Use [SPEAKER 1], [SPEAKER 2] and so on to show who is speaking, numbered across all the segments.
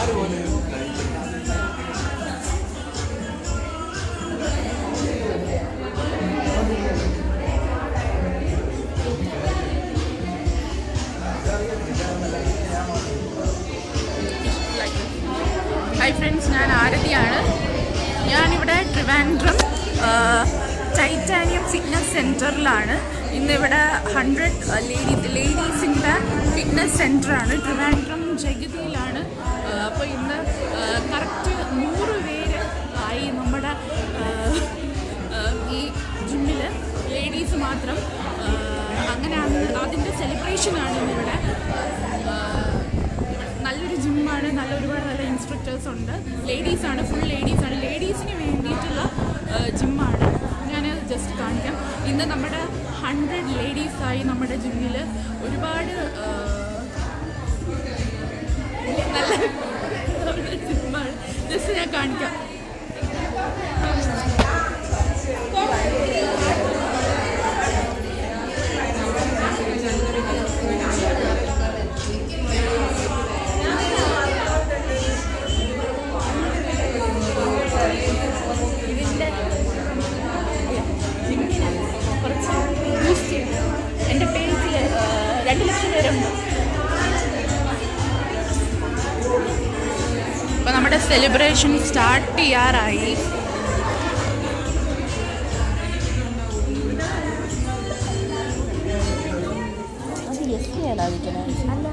[SPEAKER 1] Hi friends ഞാൻ ആരതിയാണ് ഞാനിവിടെ Trivandrum titanium fitness സെൻറ്ററിലാണ് ഇന്നിവിടെ ഹൺഡ്രഡ് ലേഡി ലേഡീസിൻ്റെ ഫിറ്റ്നസ് സെൻറ്ററാണ് ട്രിവാൻഡ്രം ജഗതിയിലാണ് അപ്പോൾ ഇന്ന് കറക്റ്റ് നൂറ് പേര് ആയി നമ്മുടെ ആ, ആ, ഈ ജിമ്മിൽ ലേഡീസ് മാത്രം ആ, അങ്ങനെ അന്ന് അതിൻ്റെ സെലിബ്രേഷനാണ് ഇന്നിവിടെ ആ, നല്ലൊരു ജിമ്മാണ് നല്ല ഒരുപാട് നല്ല ഇൻസ്ട്രക്ടേഴ്സ് ഉണ്ട് ലേഡീസാണ് ഫുൾ ലേഡീസാണ് ലേഡീസിന് വേണ്ടിയിട്ടുള്ള ജിമ്മാണ് ഞാൻ ജസ്റ്റ് കാണിക്കാം ഇന്ന് നമ്മുടെ ഹൺഡ്രഡ് ലേഡീസായി നമ്മുടെ ജിമ്മിൽ ഒരുപാട് ആ, നല്ല ജിമ്മാണ് ജസ്റ്റ് ഞാൻ കാണിക്കാം ഇതിൻ്റെ ജിമ്മിന് കുറച്ച് ബൂസ്റ്റ് ചെയ്തു എൻ്റെ പേജിൽ രണ്ട് ലക്ഷം പേരുണ്ട് അപ്പോൾ നമ്മുടെ സെലിബ്രേഷൻ സ്റ്റാർട്ട് ചെയ്യാറായി
[SPEAKER 2] അത് യെസ് ചെയ്യാതിരിക്കണേ
[SPEAKER 1] അല്ല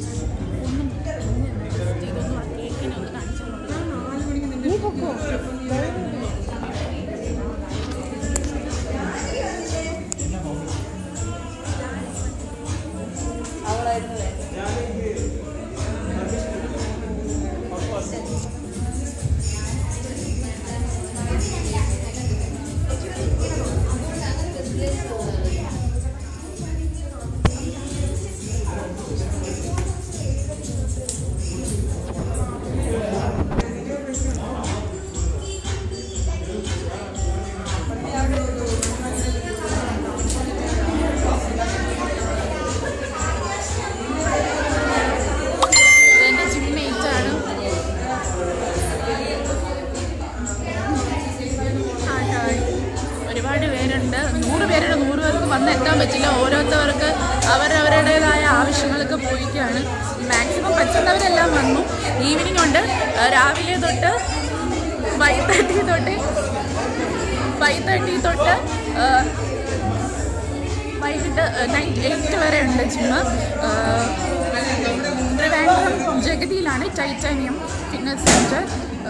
[SPEAKER 1] ഇതൊന്ന് കേക്കിനൊന്ന് കാണിച്ചു
[SPEAKER 2] നീ പൊക്കോ
[SPEAKER 1] ഇതെൻ്റെ ജിം മേറ്റാണ് ഒരുപാട് പേരുണ്ട് നൂറ് പേരുടെ നൂറ് പേർക്ക് വന്ന് എത്താൻ പറ്റില്ല ഓരോരുത്തർക്ക് അവരവരുടേതായ ആവശ്യങ്ങൾക്ക് പോയിക്കാണ് മാക്സിമം പറ്റുന്നവരെല്ലാം വന്നു ഈവനിങ് ഉണ്ട് ആ, രാവിലെ തൊട്ട് ഫൈവ് തേർട്ടി തൊട്ട് ഫൈവ് തേർട്ടി തൊട്ട് ആ, വൈകിട്ട് നൈറ്റ് എയ്റ്റ് വരെ ഉണ്ട് ജിമ്മ് ട്രിവാൻഡ്രം ജഗതിയിലാണ് titanium fitness centre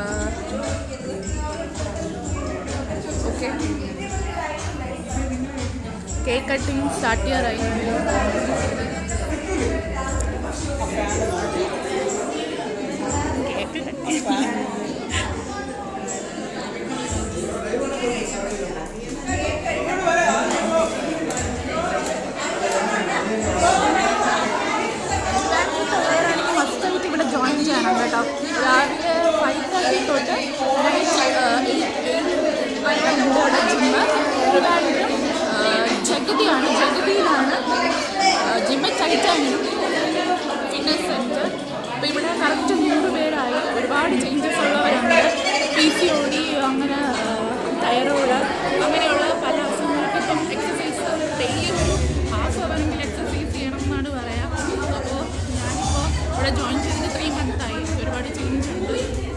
[SPEAKER 1] okay cake cutting start ചെയ്യാറായി കേക്ക് കട്ടിങ് ഉള്ളവരാണെങ്കിൽ മസ്റ്റായിട്ട് ഇവിടെ ജോയിൻ ചെയ്യണം കേട്ടോ രാവിലെ ഫൈവ് തേർട്ടി തൊട്ട് നൈറ്റ് ഇവിടെ ജിമ്മ് ട്രിവാൻഡ്രം ജഗതിയാണ് ജഗതിയിലാണ് ജിമ്മ് ടൈറ്റാനിയം ഫിറ്റ്നസ് സെൻറ്റർ അപ്പോൾ ഇവിടെ കറക്റ്റ് നൂറ് പേരായി ഒരുപാട് ചേഞ്ചസ് ഉള്ളവരുണ്ട് പി സി ഒ ഡി അങ്ങനെ തൈറോയ്ഡ് അങ്ങനെയുള്ള പല അസുഖങ്ങൾക്ക് ഇപ്പം എക്സസൈസ് ഡെയിലി ഒരു ഹാഫ് അവറെങ്കിലും എക്സസൈസ് ചെയ്യണം എന്നാണ് പറയാം അപ്പോൾ ഞാനിപ്പോൾ ഇവിടെ ജോയിൻ ചെയ്തിട്ട് ത്രീ മന്തായി ഒരുപാട് ചേഞ്ച് ഉണ്ട്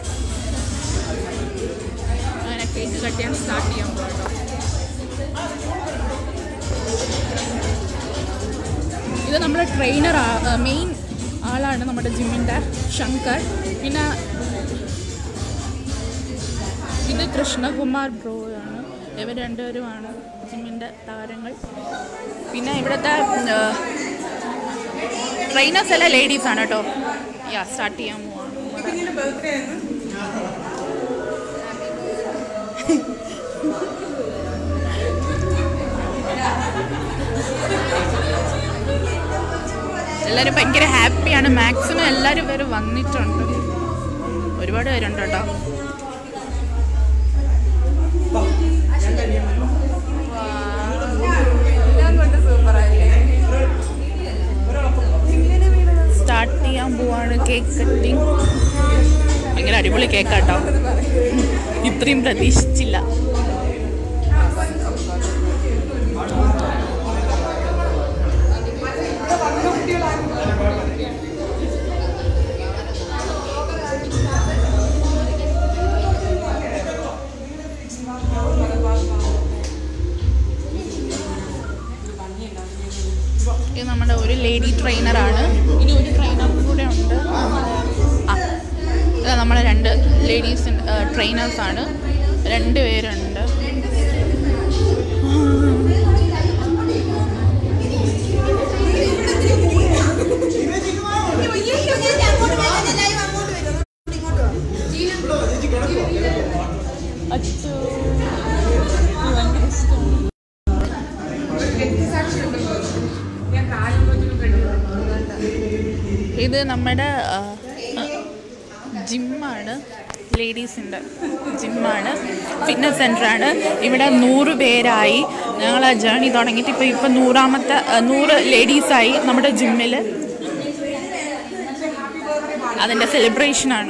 [SPEAKER 1] അങ്ങനെ കേക്ക് കട്ട് ചെയ്യാൻ സ്റ്റാർട്ട് ചെയ്യാൻ പോകട്ടോ ഇത് നമ്മുടെ ട്രെയിനർ മെയിൻ ആളാണ് നമ്മുടെ ജിമ്മിൻ്റെ ശങ്കർ പിന്നെ ഇത് കൃഷ്ണകുമാർ ബ്രോ ആണ് ഇവർ രണ്ടുപേരുമാണ് ജിമ്മിൻ്റെ താരങ്ങൾ പിന്നെ ഇവിടുത്തെ ട്രെയിനേഴ്സ് എല്ലാം ലേഡീസ് ആണ് കേട്ടോ യാ സ്റ്റാർട്ട് ചെയ്യാൻ പോവാണ് എല്ലാവരും ഭയങ്കര ഹാപ്പിയാണ് മാക്സിമം എല്ലാവരും പേര് വന്നിട്ടുണ്ട് ഒരുപാട് പേരുണ്ട് കേട്ടോ
[SPEAKER 2] എല്ലാം കൊണ്ട് സൂപ്പർ ആയില്ലേ
[SPEAKER 1] സ്റ്റാർട്ട് ചെയ്യാൻ പോവാണ് കേക്ക് കട്ടിങ് ഭയങ്കര അടിപൊളി കേക്കാട്ടോ ഇത്രയും പ്രതീക്ഷിച്ചില്ല ഇത് നമ്മുടെ ഒരു ലേഡി ട്രെയിനറാണ് ഇനി ഒരു ട്രെയിനറും കൂടെ ഉണ്ട് ആ ഇത് നമ്മളെ രണ്ട് ലേഡീസ് ട്രെയിനേഴ്സാണ് രണ്ട് പേരുണ്ട് അച്ചോ ഇത് നമ്മുടെ ആ, ജിമ്മാണ് ലേഡീസിൻ്റെ ജിമ്മാണ് ഫിറ്റ്നസ് സെൻ്ററാണ് ഇവിടെ നൂറ് പേരായി ഞങ്ങൾ ആ ജേണി തുടങ്ങിയിട്ട് ഇപ്പോൾ ഇപ്പോൾ നൂറാമത്തെ ആ, നൂറ് ലേഡീസായി നമ്മുടെ ജിമ്മിൽ അതിൻ്റെ സെലിബ്രേഷനാണ്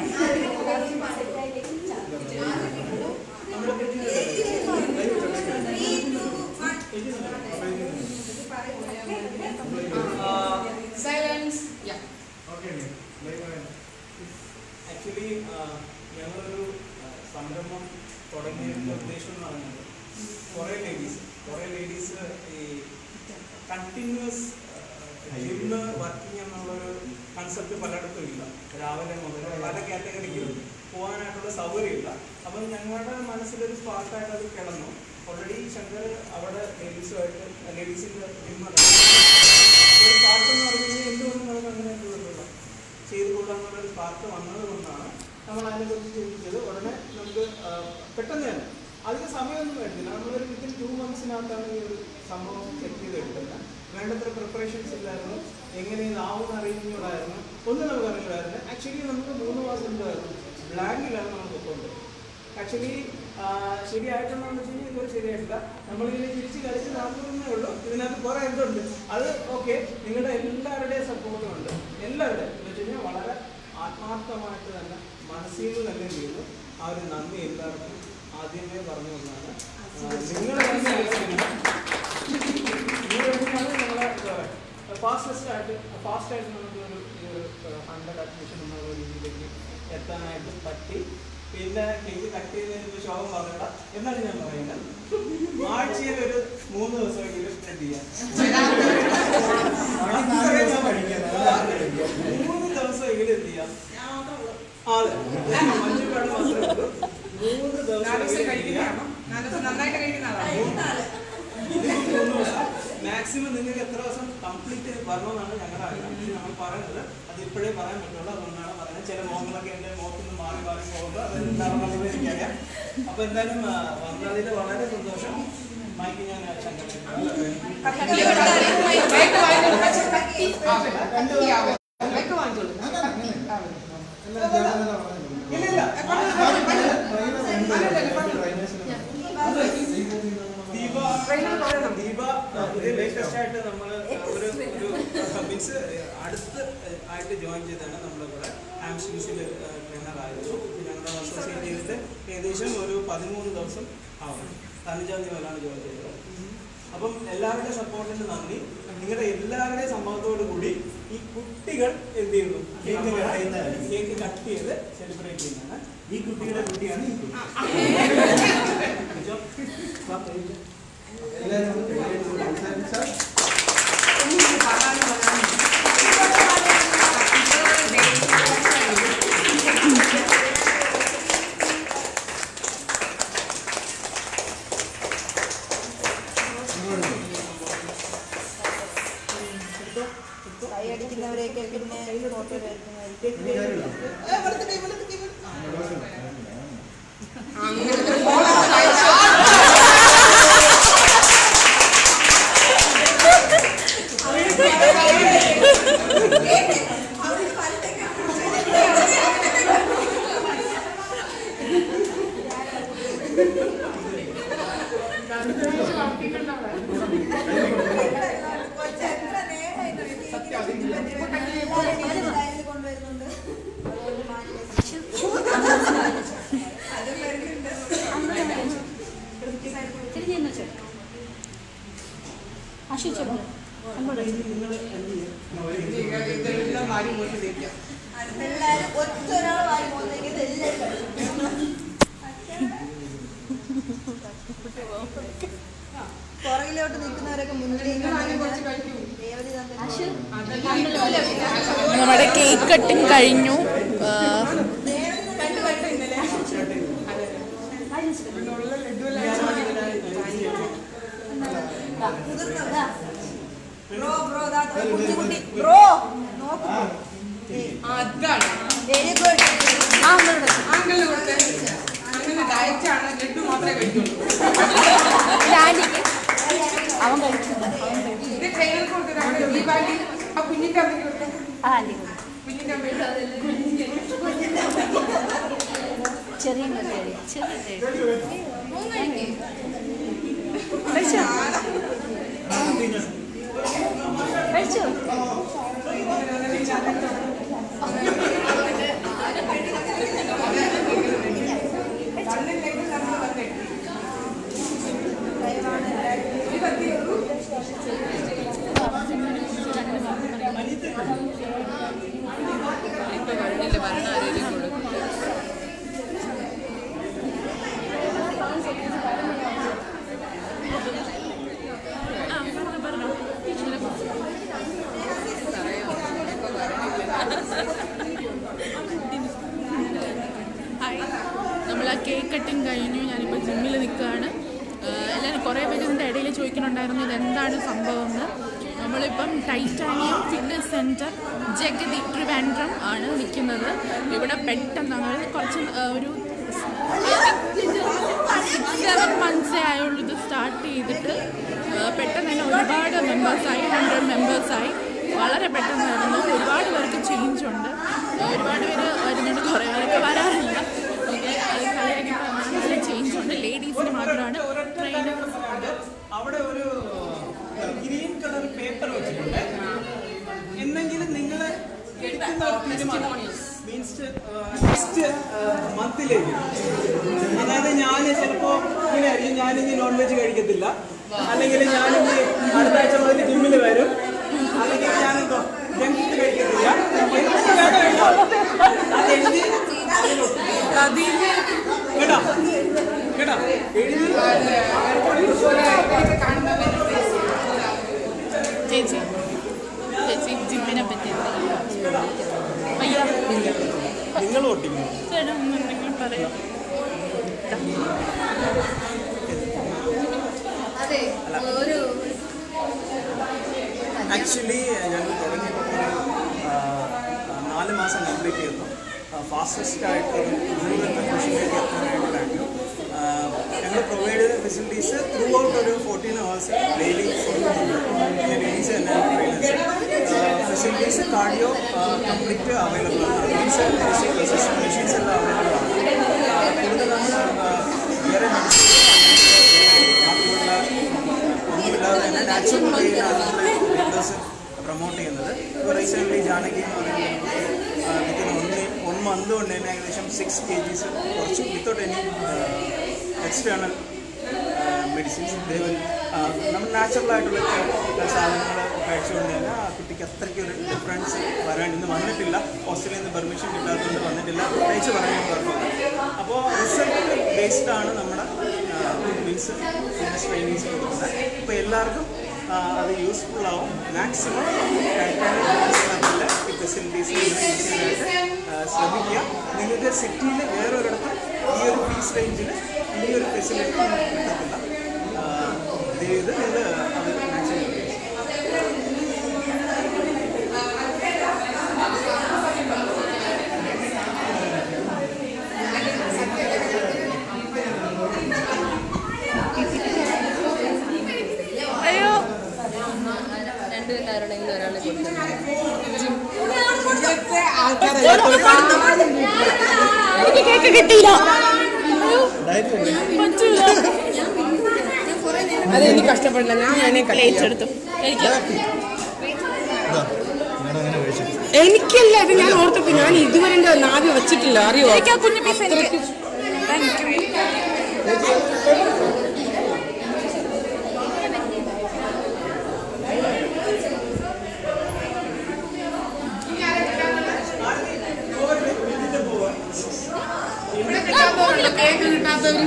[SPEAKER 3] ആക്ച്വലി ഞങ്ങളൊരു ആ, സംരംഭം തുടങ്ങിയതിൻ്റെ ഉദ്ദേശം എന്ന് പറയുന്നത് കുറേ ലേഡീസ് കുറേ ലേഡീസ് ഈ കണ്ടിന്യൂസ് ജിമ്മ് വർക്കിംഗ് എന്നുള്ളൊരു കൺസെപ്റ്റ് പലയിടത്തും ഇല്ല രാവിലെ മുതൽ പല കാറ്റഗറിക്കും പോകാനായിട്ടുള്ള സൗകര്യമില്ല അപ്പം ഞങ്ങളുടെ മനസ്സിലൊരു സ്പാർക്കായിട്ട് അത് കിടന്നു ഓൾറെഡി ശങ്കർ അവിടെ ലേഡീസുമായിട്ട് ലേഡീസിൻ്റെ ജിമ്മ് ഒരു സ്പാർക്ക് എന്ന് പറഞ്ഞു കഴിഞ്ഞാൽ എന്തുകൊണ്ട് നമുക്ക് അങ്ങനെ തീർന്നില്ല ചെയ്തു കൂടാന്നുള്ളൊരു സ്പാർക്ക് വന്നത് കൊണ്ടാണ് നമ്മൾ അതിനെക്കുറിച്ച് ചിന്തിച്ചത് ഉടനെ നമുക്ക് ആ, പെട്ടെന്ന് തന്നെ അതിന് സമയമൊന്നും വരുന്നില്ല നമ്മളൊരു വിത്തിൻ ടു മന്ത്സിനകത്താണ് ഈ ഒരു സംഭവം സെറ്റ് ചെയ്തെടുത്തത് വേണ്ടത്ര പ്രിപ്പറേഷൻസ് ഇല്ലായിരുന്നു എങ്ങനെ ഇതാവും അറിയുന്നതായിരുന്നു ഒന്നും നമുക്ക് അറിയില്ലായിരുന്നു ആക്ച്വലി നമുക്ക് മൂന്ന് മാസം ഉണ്ടായിരുന്നു ബ്ലാങ്കിലാണ് നമ്മൾ പൊക്കോണ്ടത് ആക്ച്വലി ശരിയായിട്ടുണ്ടോന്ന് വെച്ച് കഴിഞ്ഞാൽ ഇതുവരെ ശരിയായിട്ടില്ല നമ്മളിങ്ങനെ തിരിച്ച് കളിച്ച് നടത്തുന്നേ ഉള്ളൂ ഇതിനകത്ത് കുറേ എന്തുണ്ട് അത് ഓക്കെ നിങ്ങളുടെ എല്ലാവരുടെയും സപ്പോർട്ടും ഉണ്ട് എല്ലാവരുടെയും എന്ന് വെച്ച് കഴിഞ്ഞാൽ വളരെ ആത്മാർത്ഥമായിട്ട് തന്നെ മനസ്സിൽ നിന്ന് തന്നെ ചെയ്യുന്നു ആ ഒരു നന്ദി എല്ലാവർക്കും ആദ്യമേ പറഞ്ഞു കൊണ്ടാണ് നിങ്ങൾ ഫാസ്റ്റസ്റ്റ് ആയിട്ട് ഫാസ്റ്റ് ആയിട്ട് നമുക്ക് ഒരു ഹൺഡ്രഡ് അഡ്മിഷൻ എന്നുള്ള രീതിയിലേക്ക് എത്താനായിട്ട് പറ്റി പിന്നെ കേക്ക് കട്ട് ചെയ്തതിന് മുമ്പ് ശോഭം പറഞ്ഞിട എന്നാണ് ഞാൻ പറയുന്നത് ആഴ്ചയിൽ ഒരു മൂന്ന് ദിവസമെങ്കിലും സ്പ്രെഡ് ചെയ്യാം മൂന്ന് ദിവസമെങ്കിലും എന്ത് ചെയ്യാം അതെ മഞ്ജുക്കാട് മാത്രമേ ഉള്ളൂ മൂന്ന് ദിവസം മാക്സിമം നിങ്ങൾക്ക് എത്ര ദിവസം കംപ്ലീറ്റ് വരണമെന്നാണ് ഞങ്ങളുടെ ആഗ്രഹം പക്ഷേ നമ്മൾ പറയുന്നത് അത് ഇപ്പോഴേ പറയാൻ പറ്റുള്ളൂ അതുകൊണ്ടാണ് പറയുന്നത് ചില മോഹങ്ങളൊക്കെ എൻ്റെ മുഖത്ത് നിന്ന് മാറി മാറി പോകുന്നത് അത് എന്താണെന്നുള്ളത് എനിക്കറിയാം അപ്പൊ എന്തായാലും ആ, വന്നതിൽ വളരെ സന്തോഷം മൈക്ക് ഞാൻ ഇല്ല ഇല്ല ദീപ ദീപ ഇത് ലേറ്റസ്റ്റ് ആയിട്ട് നമ്മൾ ഒരു ഒരു മീൻസ് അടുത്ത് ആയിട്ട് ജോയിൻ ചെയ്താണ് നമ്മളിവിടെ ആംസ്റ്റീസിൽ ട്രെയിനർ ആയിരുന്നു ഞങ്ങളുടെ അസോസിയേറ്റ് ചെയ്തിട്ട് ഏകദേശം ഒരു പതിമൂന്ന് ദിവസം ആവും പതിനഞ്ചാം തീയതി മുതലാണ് ജോയിൻ ചെയ്തത് അപ്പം എല്ലാവരുടെയും സപ്പോർട്ടിന് നന്ദി നിങ്ങളുടെ എല്ലാവരുടെയും സമ്മതത്തോടു കൂടി ഈ കുട്ടികൾ എന്ത് ചെയ്യുന്നു കേക്ക് കട്ട് ചെയ്യുന്ന കേക്ക് കട്ട് ചെയ്ത് സെലിബ്രേറ്റ് ചെയ്യുന്നതാണ് ഈ കുട്ടിയുടെ കുട്ടിയാണ് ഈ കുട്ടി ജോ, വാ, കഴിച്ചോ.
[SPEAKER 2] കൈയടിക്കുന്നവരെയൊക്കെ പിന്നെ ഫോട്ടോ എടുക്കുന്നതായിരിക്കും
[SPEAKER 4] സത്യം
[SPEAKER 2] എല്ലാവരും ഒറ്റ ഒരാൾ വായി പോകുന്നെങ്കിൽ എല്ലാവരും കഴിക്കും. പുറകിലോട്ട് നിൽക്കുന്നവരൊക്കെ മുന്നിലേക്ക് രേവതി തന്നെ
[SPEAKER 1] നമ്മുടെ കേക്ക് കട്ടിങ് കഴിഞ്ഞു ആ,
[SPEAKER 2] ബ്രോ ബ്രോ ദാ കുട്ടി കുട്ടി ബ്രോ നോക്കൂ
[SPEAKER 4] അതാണ്
[SPEAKER 2] വെരി ഗുഡ്
[SPEAKER 4] അങ്ങനെ കൊടുത്ത് അങ്ങനെ ഡയറ്റാണ് ലഡു മാത്രമേ കഴിക്കുള്ളൂ
[SPEAKER 1] അവൻ കഴിച്ചു
[SPEAKER 4] ഇത് ട്രെയിനർ കൊടുത്തതാണ് ഈ ബാഗിൽ ആ കുഞ്ഞിന്റെ അമ്മയ്ക്ക് കൊടുത്തേ കുഞ്ഞിന്റെ അമ്മയ്ക്ക്
[SPEAKER 1] ചെറിയ മതിയായി ചെറിയ കഴിച്ചോ ഹായ് നമ്മൾ ആ കേക്ക് കട്ടിങ് കഴിഞ്ഞു ഞാനിപ്പോൾ ജിമ്മിൽ നിൽക്കുകയാണ് എല്ലാവരും കുറേ പേര് ഇതിൻ്റെ ഇടയിൽ ചോദിക്കുന്നുണ്ടായിരുന്നു ഇത് എന്താണ് സംഭവം എന്ന് നമ്മളിപ്പം titanium fitness centre Jagathy Trivandrum ആണ് നിൽക്കുന്നത് ഇവിടെ പെട്ടെന്ന് ഞങ്ങൾ കുറച്ച് ആ, ഒരു സെവൻ മന്ത്സേ ആയുള്ളൂ ഇത് സ്റ്റാർട്ട് ചെയ്തിട്ട് ആ, പെട്ടെന്ന് തന്നെ ഒരുപാട് മെമ്പേഴ്സായി ഹൺഡ്രഡ് മെമ്പേഴ്സായി വളരെ പെട്ടെന്നായിരുന്നു ഒരുപാട് പേർക്ക് ചേഞ്ച് ഉണ്ട് ആ, ഒരുപാട് പേര് വരുന്നുണ്ട് കുറേ പേരൊക്കെ വരാറില്ല ഓക്കെ അത് കളിയാക്കി നല്ല ചേഞ്ച് ഉണ്ട് ലേഡീസിന് മാത്രമാണ് ട്രെയിനർ
[SPEAKER 3] അവിടെ ഒരു ഗ്രീൻ കളർ പേപ്പർ വെച്ചിട്ടുണ്ട് എന്നെങ്കിലും നിങ്ങൾ എടുക്കുന്ന ഒരു തീരുമാനം മീൻസ് നെക്സ്റ്റ് മന്തിലേക്ക് അതായത് ഞാൻ ചിലപ്പോൾ ഇങ്ങനെ ആയിരിക്കും ഞാനിനി നോൺ വെജ് കഴിക്കത്തില്ല അല്ലെങ്കിൽ ഞാനിനി അടുത്ത ആഴ്ച മുതൽ ജിമ്മിൽ വരും അല്ലെങ്കിൽ ഞാനെന്തോ ജങ്ക് ഫുഡ് കഴിക്കത്തില്ല എന്തൊക്കെ വേണം കേട്ടോ അത് എഴുതി കേട്ടോ കേട്ടോ എഴുതി
[SPEAKER 1] ചേച്ചി ചേച്ചി ജിമ്മിനെ പറ്റി അയ്യ
[SPEAKER 3] നിങ്ങൾ ഒട്ടിക്കുന്നു
[SPEAKER 1] ചേട്ടാ ഒന്നുണ്ടെങ്കിൽ പറയാം
[SPEAKER 3] ആക്ച്വലി ഞങ്ങൾ തുടങ്ങിയപ്പോൾ ഒരു ആ, നാല് മാസം കംപ്ലീറ്റ് ചെയ്തു ഫാസ്റ്റസ്റ്റ് ആയിട്ട് ഒരു മുഴുവൻ മെമ്പർഷിപ്പിലേക്ക് എത്താനായിട്ടായിരുന്നു ഞങ്ങൾ പ്രൊവൈഡ് ചെയ്ത ഫെസിലിറ്റീസ് ത്രൂ ഔട്ട് ഒരു ഫോർട്ടീൻ അവേഴ്സ് ഡെയിലി ലേഡീസ് തന്നെ trainers facilities cardio complete available ആണ് മീൻസ് മെഷീൻസ് എല്ലാം അവൈലബിൾ ആണ് കൂടുതൽ നമ്മൾ വേറെ ബാക്കിയുള്ള ഒന്നുമില്ലാതെ തന്നെ നാച്ചുറൽ വേയിലാണ് വീഡിയോസ് പ്രൊമോട്ട് ചെയ്യുന്നത് ഇപ്പോൾ റീസെൻ്റ്ലി ജാനകി എന്ന് പറയുന്ന ആ, നിൽക്കുന്ന ഒന്ന് വൺ മന്ത് കൊണ്ട് തന്നെ ഏകദേശം സിക്സ് കെ ജിസ് കുറച്ച് വിത്തൗട്ട് എനി എക്സ്റ്റേണൽ മെഡിസിൻസ് ദേവൻ നമ്മൾ നാച്ചുറൽ ആയിട്ടുള്ള സാധനങ്ങൾ കഴിച്ചുകൊണ്ട് തന്നെ ആ കുട്ടിക്ക് അത്രയ്ക്ക് ഒരു ഡിഫറൻസ് വരാൻ ഇന്ന് വന്നിട്ടില്ല ഹോസ്റ്റലിൽ നിന്ന് പെർമിഷൻ കിട്ടാത്തതുകൊണ്ട് വന്നിട്ടില്ല പ്രത്യേകിച്ച് പറയാൻ പറഞ്ഞു അപ്പോൾ റിസൾട്ട് ബേസ്ഡ് ആണ് നമ്മുടെ മീൻസ് ഫിറ്റ്നസ് ട്രെയിനിങ്സ് കൊടുക്കുന്നത് അപ്പോൾ എല്ലാവർക്കും ആ, അത് യൂസ്ഫുൾ ആവും മാക്സിമം ടൈറ്റാനിക് ഫെസിലിറ്റീസ് യൂസ് ചെയ്യാനായിട്ട് ആ, ശ്രമിക്കുക നിങ്ങൾക്ക് സിറ്റിയിൽ വേറൊരിടത്തും ഈ ഒരു ഫീസ് റേഞ്ചിൽ ഈ ഒരു ഫെസിലിറ്റി നിങ്ങൾക്ക് കിട്ടത്തില്ല ആ, ദയവ് ചെയ്ത് നിങ്ങൾ അത് മാക്സിമം യൂസ് ചെയ്യുക.
[SPEAKER 1] അയ്യോ
[SPEAKER 4] ഇവിടുത്തെ ആൾക്കാരെ
[SPEAKER 1] എനിക്ക് കേക്ക് കിട്ടിയില്ല പറ്റൂല
[SPEAKER 4] അത് എനിക്ക് കഷ്ടപ്പെടില്ല ഞാൻ വേണേ cut
[SPEAKER 1] പ്ലേറ്റ്
[SPEAKER 4] ചെയ്യാം.
[SPEAKER 1] എടുത്തു കഴിക്കാം
[SPEAKER 4] എനിക്കല്ല ഇത് ഞാൻ ഓർത്തിട്ട് ഞാൻ ഇതുവരെ എന്റെ നാവി വെച്ചിട്ടില്ല അറിയോ
[SPEAKER 1] എനിക്ക് ആ കുഞ്ഞു പീസ് എനിക്ക് താങ്ക് യു
[SPEAKER 4] വരാത്തവര്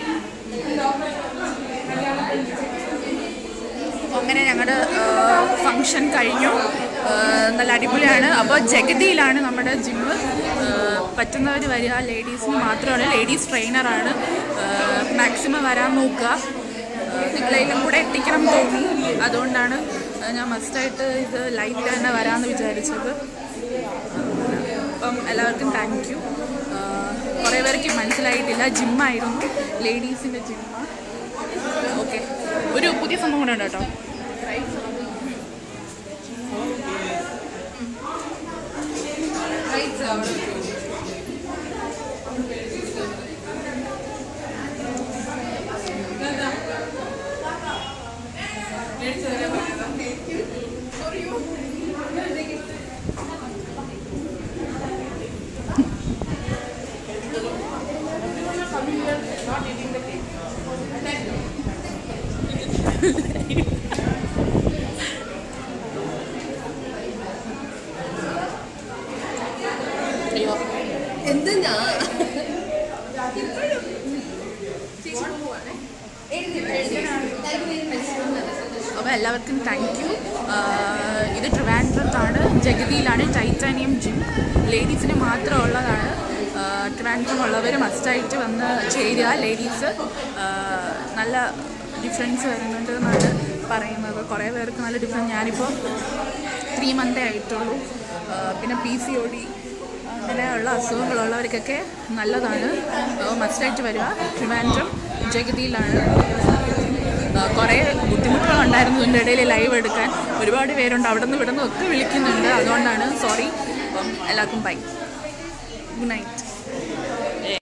[SPEAKER 1] അപ്പോൾ അങ്ങനെ ഞങ്ങളുടെ ഫങ്ഷൻ കഴിഞ്ഞു ആ, നല്ല അടിപൊളിയാണ് അപ്പോൾ ജഗതിയിലാണ് നമ്മുടെ ജിമ്മ് പറ്റുന്നവർ വരിക ലേഡീസിന് മാത്രമാണ് ലേഡീസ് ട്രെയിനറാണ് മാക്സിമം വരാൻ നോക്കുക ആ, നിങ്ങളെല്ലാം കൂടെ എത്തിക്കണം എന്ന് തോന്നി അതുകൊണ്ടാണ് ഞാൻ മസ്റ്റായിട്ട് ഇത് ലൈവിൽ തന്നെ വരാമെന്ന് വിചാരിച്ചത് അപ്പം എല്ലാവർക്കും താങ്ക് യു കുറേ പേർക്ക് മനസ്സിലായിട്ടില്ല ജിമ്മായിരുന്നു ലേഡീസിൻ്റെ ജിമ്മ് ഓക്കെ ഒരു പുതിയ സംഭവം കൂടെ ഉണ്ട് കേട്ടോ
[SPEAKER 4] എന്തിനാ
[SPEAKER 1] അപ്പോൾ എല്ലാവർക്കും താങ്ക് യു ഇത് ട്രിവാൻഡ്രത്താണ് ജഗതിയിലാണ് ടൈറ്റാനിയം ജിം ലേഡീസിന് മാത്രം ഉള്ളതാണ് ട്രിവാൻഡ്രം ഉള്ളവർ മസ്റ്റായിട്ട് വന്ന് ചേരുക ലേഡീസ് നല്ല ഡിഫറൻസ് വരുന്നുണ്ട് എന്നാണ് പറയുന്നത് കുറേ പേർക്ക് നല്ല ഡിഫറൻസ് ഞാനിപ്പോൾ ത്രീ മന്തേ ആയിട്ടുള്ളൂ ആ, പിന്നെ പി സി ഒ ഡി അങ്ങനെയുള്ള അസുഖങ്ങളുള്ളവർക്കൊക്കെ നല്ലതാണ് മസ്റ്റായിട്ട് വരിക ട്രിവാൻഡ്രം ജഗതിയിലാണ് ആ, കുറേ ബുദ്ധിമുട്ടുകളുണ്ടായിരുന്നു ഇതിൻ്റെ ഇടയിൽ ലൈവ് എടുക്കാൻ ഒരുപാട് പേരുണ്ട് അവിടെ നിന്ന് ഇവിടെ നിന്ന് ഒക്കെ വിളിക്കുന്നുണ്ട് അതുകൊണ്ടാണ് സോറി അപ്പം എല്ലാവർക്കും ബൈ ഗുഡ് നൈറ്റ്